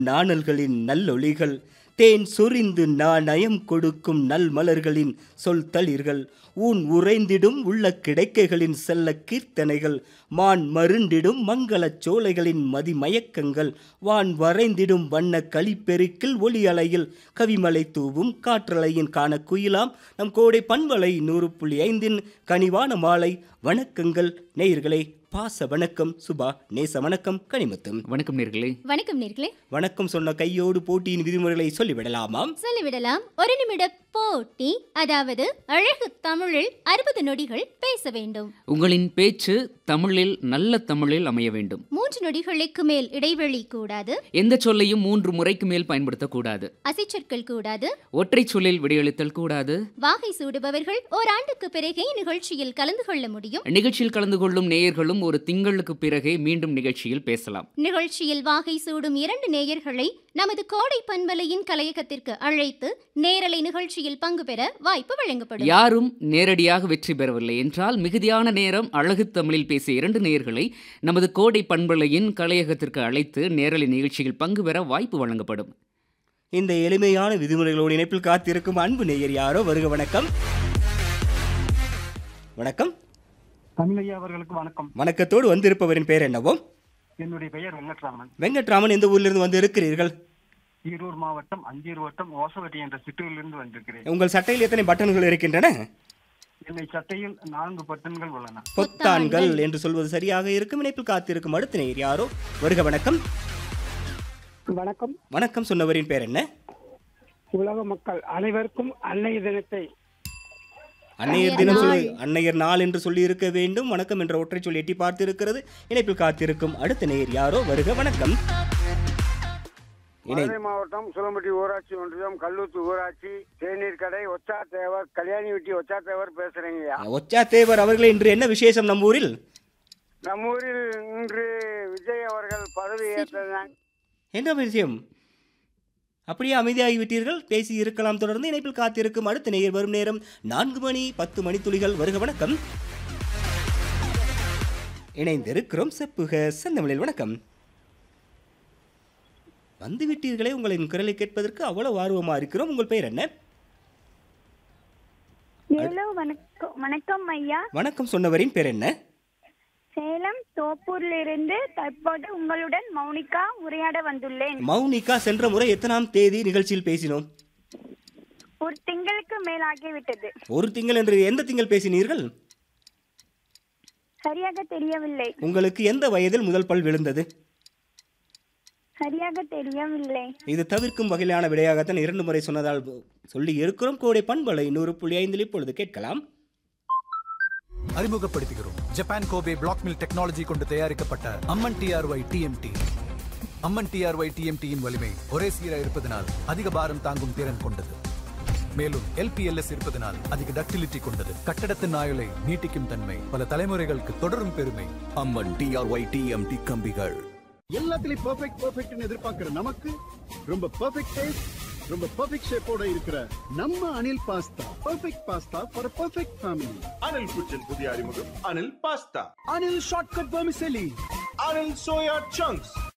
நாணல்களின் நல்லொளிகள் தேன் சொரிந்து நாணயம் கொடுக்கும் நல் மலர்களின் சொல் தளிர்கள் ஊன் உறைந்திடும் உள்ள கிடைக்கைகளின் செல்ல கீர்த்தனைகள் மான் மருண்டிடும் மங்களச் சோலைகளின் மதிமயக்கங்கள் வான் வரைந்திடும் வண்ண களிப்பெருக்கில் ஒளி அலையில் கவிமலை தூவும் காற்றலையின் காண குயிலாம் நம் கோடை பண்பலை நூறு புள்ளி ஐந்தின் கனிவான மாலை வணக்கங்கள் நேயர்களே பாச வணக்கம் சுபா நேச வணக்கம் கனிமுத்தும் வணக்கம் நேர்களே வணக்கம் நேர்களே வணக்கம் சொன்ன கையோடு போட்டியின் விதிமுறைகளை சொல்லிவிடலாமாம் சொல்லிவிடலாம் ஒரு நிமிட போட்டி அதாவது அழகு தமிழில் அறுபது நொடிகள் பேச வேண்டும் உங்களின் பேச்சு தமிழில் நல்ல தமிழில் அமைய வேண்டும் மூன்று நொடிகளுக்கு மேல் இடைவெளி கூடாது எந்த சொல்லையும் மூன்று முறைக்கு மேல் பயன்படுத்தக்கூடாது அசைச்சொற்கள் கூடாது ஒற்றை சொல்லில் விடையளித்தல் கூடாது வாகை சூடுபவர்கள் ஓராண்டுக்கு பிறகே நிகழ்ச்சியில் கலந்து கொள்ள முடியும் நிகழ்ச்சியில் கலந்து கொள்ளும் நேயர்களும் ஒரு திங்களுக்கு பிறகே மீண்டும் நிகழ்ச்சியில் பேசலாம் நிகழ்ச்சியில் வாகை சூடும் இரண்டு நேயர்களை நமது கோடை பண்பலையின் கலையகத்திற்கு அழைத்து நேரலை நிகழ்ச்சியில் பங்கு பெற வாய்ப்பு வழங்கப்படும் யாரும் நேரடியாக வெற்றி பெறவில்லை என்றால் மிகுதியான நேரம் அழகு தமிழில் பேசிய இரண்டு நேயர்களை நமது கோடை பண்பலையின் கலையகத்திற்கு அழைத்து நேரலை நிகழ்ச்சியில் பங்கு பெற வாய்ப்பு வழங்கப்படும் இந்த எளிமையான விதிமுறைகளோடு இணைப்பில் காத்திருக்கும் அன்பு நேயர் யாரோ வருக வணக்கம் வணக்கம் தமிழையா அவர்களுக்கு வணக்கம் வணக்கத்தோடு வந்திருப்பவரின் பெயர் என்னவோ என்னுடைய பெயர் வெங்கட்ராமன் வெங்கட்ராமன் எந்த ஊரிலிருந்து வந்து இருக்கிறீர்கள் ஈரோடு மாவட்டம் அஞ்சூர் வட்டம் ஓசவட்டி என்ற சிற்றூரிலிருந்து வந்திருக்கிறேன் உங்கள் சட்டையில் எத்தனை பட்டன்கள் இருக்கின்றன என்னை சட்டையில் நான்கு பட்டன்கள் உள்ளன பொத்தான்கள் என்று சொல்வது சரியாக இருக்கும் இணைப்பில் காத்திருக்கும் அடுத்த நேயர் யாரோ வருக வணக்கம் வணக்கம் வணக்கம் சொன்னவரின் பேர் என்ன உலக மக்கள் அனைவருக்கும் அன்னைய தினத்தை அன்னையர் தினம் சொல்லி அன்னையர் நாள் என்று சொல்லி இருக்க வேண்டும் வணக்கம் என்ற ஒற்றை சொல்லி எட்டி பார்த்திருக்கிறது இணைப்பில் காத்திருக்கும் அடுத்த நேயர் யாரோ வருக வணக்கம் இணை மதுரை மாவட்டம் சுலம்பட்டி ஊராட்சி ஒன்றியம் கல்லூத்து ஊராட்சி தேநீர் கடை ஒச்சா தேவர் கல்யாணி வெட்டி ஒச்சா தேவர் பேசுறேங்கய்யா ஒச்சா தேவர் அவர்களே இன்று என்ன விசேஷம் நம்ம ஊரில் நம்ம ஊரில் இன்று விஜய் அவர்கள் பதவி ஏற்றதான் என்ன விஷயம் அப்படியே அமைதியாகி விட்டீர்கள் பேசி இருக்கலாம் தொடர்ந்து இணைப்பில் காத்திருக்கும் அடுத்த நேயர் வரும் நேரம் நான்கு மணி பத்து மணி துளிகள் வருக வணக்கம் இணைந்திருக்கிறோம் செப்புக செந்தமிழில் வணக்கம் வந்து விட்டீர்களே உங்களின் குரலை கேட்பதற்கு அவ்வளவு ஆர்வமா இருக்கிறோம் உங்கள் பெயர் என்ன ஹலோ வணக்கம் வணக்கம் ஐயா வணக்கம் சொன்னவரின் பேர் என்ன சேலம் தோப்பூரிலிருந்து தற்போது உங்களுடன் மௌனிகா உரையாட வந்துள்ளேன் மௌனிகா சென்ற முறை எத்தனாம் தேதி நிகழ்ச்சியில் பேசினோம் ஒரு திங்களுக்கு மேலாகிவிட்டது ஒரு திங்கள் என்று எந்த திங்கள் பேசினீர்கள் சரியாக தெரியவில்லை உங்களுக்கு எந்த வயதில் முதல் பல் விழுந்தது சரியாக தெரியவில்லை இது தவிர்க்கும் வகையிலான விடையாகத்தான் இரண்டு முறை சொன்னதால் சொல்லி இருக்கிறோம் கோடை பண்பலை நூறு புள்ளி ஐந்தில் இப்பொழுது கேட்கலாம் அறிமுகப்படுத்துகிறோம் Japan Kobe black mill technology கொண்டு தயாரிக்கப்பட்ட Amman TRY TMT Amman TRY டிஎம்டியின் வலிமை ஒரே சீராக இருப்பதனால் அதிக பாரம் தாங்கும் திறன் கொண்டது மேலும் எல்பிஎல்எஸ் இருப்பதனால் அதிக டக்டிலிட்டி கொண்டது கட்டடத்தின் ஆயுளை நீட்டிக்கும் தன்மை பல தலைமுறைகளுக்கு தொடரும் பெருமை அம்மன் டிஆர்ஒய் டிஎம்டி கம்பிகள் எல்லாத்துலயும் பெர்ஃபெக்ட் பெர்ஃபெக்ட்னு எதிர்பார்க்கிற நமக்கு ரொம்ப பெர்ஃபெக்ட் டேஸ்ட் ரொம்ப பெர்ஃபெக்ட் ஷேப்போட இருக்கிற நம்ம Anil pasta perfect pasta for perfect family Anil kitchen புதிய அறிமுகம் Anil pasta Anil shortcut vermicelli Anil soya chunks